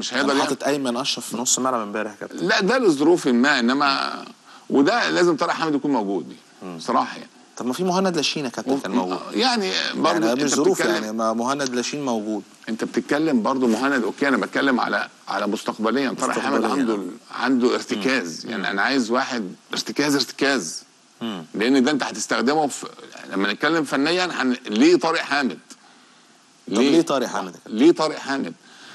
مش هيقدر يعني يعمل حاطط ايمن اشرف في نص الملعب امبارح يا كابتن لا ده لظروف ما انما وده لازم طارق حامد يكون موجود دي بصراحه يعني طب ما في مهند لاشين يا كابتن كان موجود يعني برضه يعني انت مش ظروف بتتكلم يعني ما مهند لاشين موجود انت بتتكلم برضه مهند اوكي انا بتكلم على على مستقبليا طارق حامد مستقبلياً. عنده عنده ارتكاز يعني انا عايز واحد ارتكاز ارتكاز مم. لان ده انت هتستخدمه في لما نتكلم فنيا هن... ليه طارق حامد؟ طب ليه طارق حامد يا كابتن؟ ليه طارق حامد؟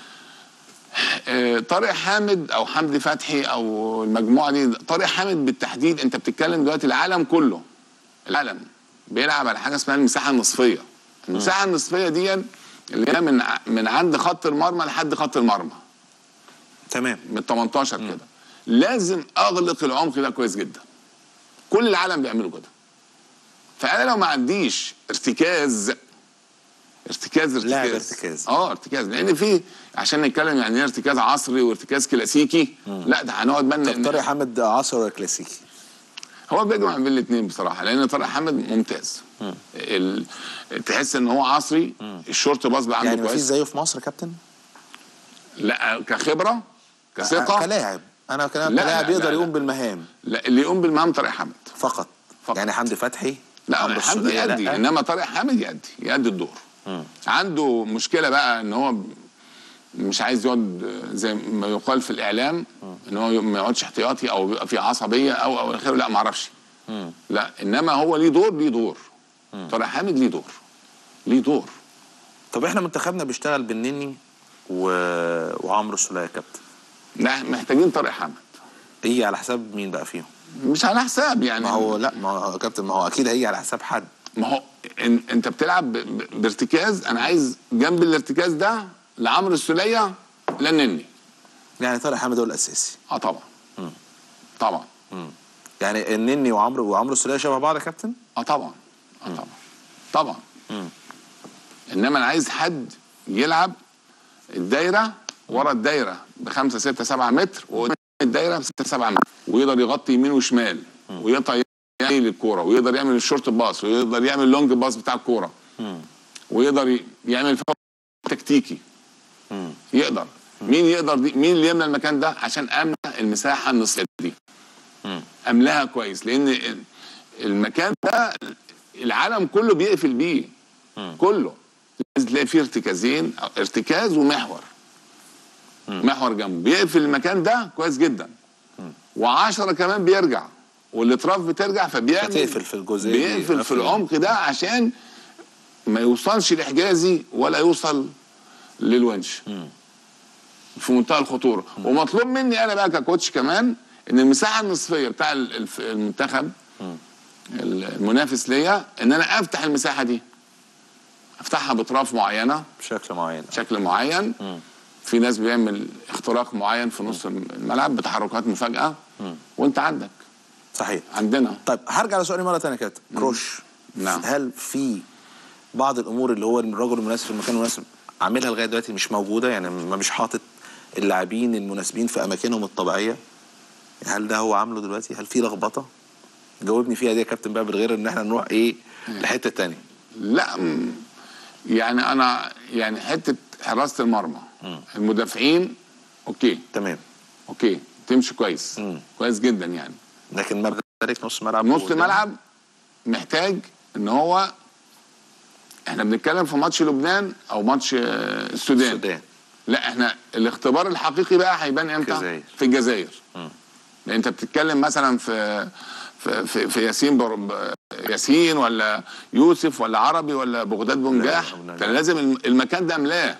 آه، طارق حامد او حمدي فتحي او المجموعه دي طارق حامد بالتحديد انت بتتكلم دلوقتي العالم كله العالم بيلعب على حاجه اسمها المساحه النصفيه المساحه النصفيه دي اللي هي من ع- من عند خط المرمى لحد خط المرمى تمام من 18 كده لازم اغلق العمق ده كويس جدا كل العالم بيعملوا كده فانا لو ما عنديش ارتكاز ارتكاز ارتكاز لاعب ارتكاز. اه ارتكاز لان في عشان نتكلم يعني ايه ارتكاز عصري وارتكاز كلاسيكي لا ده هنقعد طب بقى طارق حامد عصر ولا كلاسيكي؟ هو بيجمع بين الاثنين بصراحه لان طارق حامد ممتاز ال... تحس ان هو عصري الشورت باص بقى عنده يعني ما فيش كويس زيه في مصر يا كابتن؟ لا كخبره كثقه كلاعب انا كلاعب لا، كلاعب لا، يقدر لا، يقوم لا. بالمهام لا اللي يقوم بالمهام طارق حامد فقط فقط. يعني حمدي فتحي لا عمرو حمدي السولية يأدي لا. انما طارق حامد يأدي يأدي الدور عنده مشكله بقى ان هو مش عايز يقعد زي ما يقال في الاعلام ان هو ما يقعدش احتياطي او بيبقى في عصبيه او او اخره لا ما اعرفش لا انما هو ليه دور ليه دور طارق حامد ليه دور ليه دور طب احنا منتخبنا بيشتغل بالنني و... وعمرو السولية يا كابتن لا محتاجين طارق حامد هي على حساب مين بقى فيهم؟ مش على حساب يعني ما هو لا ما هو يا كابتن ما هو اكيد هي على حساب حد ما هو إن انت بتلعب ب- ب- بارتكاز انا عايز جنب الارتكاز ده لعمرو السوليه لنني يعني طارق حامد هو الاساسي اه طبعا طبعا يعني النني وعمرو وعمرو السولية شبه بعض يا كابتن؟ اه طبعا اه طبعا طبعا انما انا عايز حد يلعب الدايره ورا الدايره بخمسة ستة سبعة متر وقدام الدايره بستة سبعة متر ويقدر يغطي يمين وشمال ويقطع يعمل الكوره ويقدر يعمل الشورت باص ويقدر يعمل اللونج باص بتاع الكوره ويقدر ي- يعمل فاول تكتيكي يقدر مين يقدر دي مين اللي يملى المكان ده عشان املى المساحه النصفيه دي املاها كويس لان ال- المكان ده العالم كله بيقفل بيه كله لازم تلاقي فيه ارتكازين أو ارتكاز ومحور محور جنبه بيقفل المكان ده كويس جدا وعشرة كمان بيرجع والاطراف بترجع فبيعمل فتقفل في الجزئية دي، بيقفل في قفل. العمق ده عشان ما يوصلش لحجازي ولا يوصل للونش في منتهى الخطوره ومطلوب مني انا بقى ككوتش كمان ان المساحه النصفيه بتاع ال- الف- المنتخب المنافس ليا ان انا افتح المساحه دي افتحها باطراف معينه بشكل معين بشكل معين في ناس بيعمل اختراق معين في نص الملعب بتحركات مفاجاه وانت عندك صحيح عندنا طيب هرجع لسؤالي مره ثانيه يا كابتن كروش نعم. هل في بعض الامور اللي هو الرجل المناسب في المكان المناسب عاملها لغايه دلوقتي مش موجوده يعني ما مش حاطط اللاعبين المناسبين في اماكنهم الطبيعيه هل ده هو عامله دلوقتي هل في لخبطه جاوبني فيها دي يا كابتن بقى من غير ان احنا نروح ايه لحته تانية لا م- يعني انا يعني حته حراسه المرمى المدافعين اوكي تمام اوكي تمشي كويس مم. كويس جدا يعني لكن ما بذلك نص ملعب نص وقدام. ملعب محتاج ان هو احنا بنتكلم في ماتش لبنان او ماتش آه، السودان السودان لا احنا الاختبار الحقيقي بقى هيبان امتى الجزائر. في الجزائر لان انت بتتكلم مثلا في في في, في ياسين بر... ب- ياسين ولا يوسف ولا عربي ولا بغداد بنجاح لا، لا. كان لازم الم- المكان ده ملاه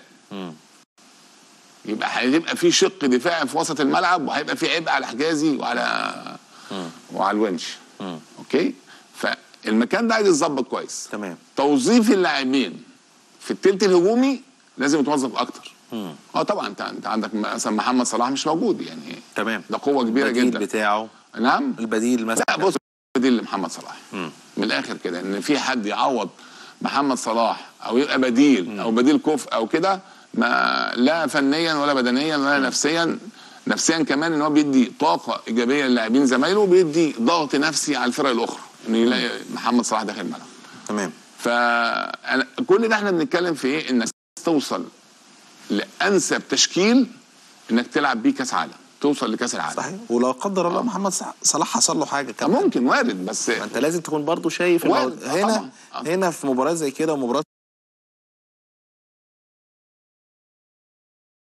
يبقى هيبقى في شق دفاعي في وسط الملعب وهيبقى في عبء على حجازي وعلى وعلى الونش اوكي فالمكان ده عايز يتظبط كويس تمام توظيف اللاعبين في التلت الهجومي لازم يتوظف اكتر اه طبعا انت انت عندك مثلا محمد صلاح مش موجود يعني تمام ده قوه كبيره البديل جدا بتاعه نعم البديل مثلا لا بص بديل لمحمد صلاح من الاخر كده ان في حد يعوض محمد صلاح او يبقى بديل او بديل كوف او كده ما لا فنيا ولا بدنيا ولا نفسيا نفسيا كمان ان هو بيدي طاقه ايجابيه للاعبين زمايله وبيدي ضغط نفسي على الفرق الاخرى انه يلاقي محمد صلاح داخل الملعب تمام فكل ده احنا بنتكلم في ايه؟ الناس توصل لانسب تشكيل انك تلعب بيه كاس عالم توصل لكاس العالم صحيح ولو قدر الله محمد صلاح حصل له حاجه كمان ممكن وارد بس ما انت لازم تكون برضو شايف المو... وارد. آه هنا طبعاً. آه. هنا في مباراه زي كده ومباراه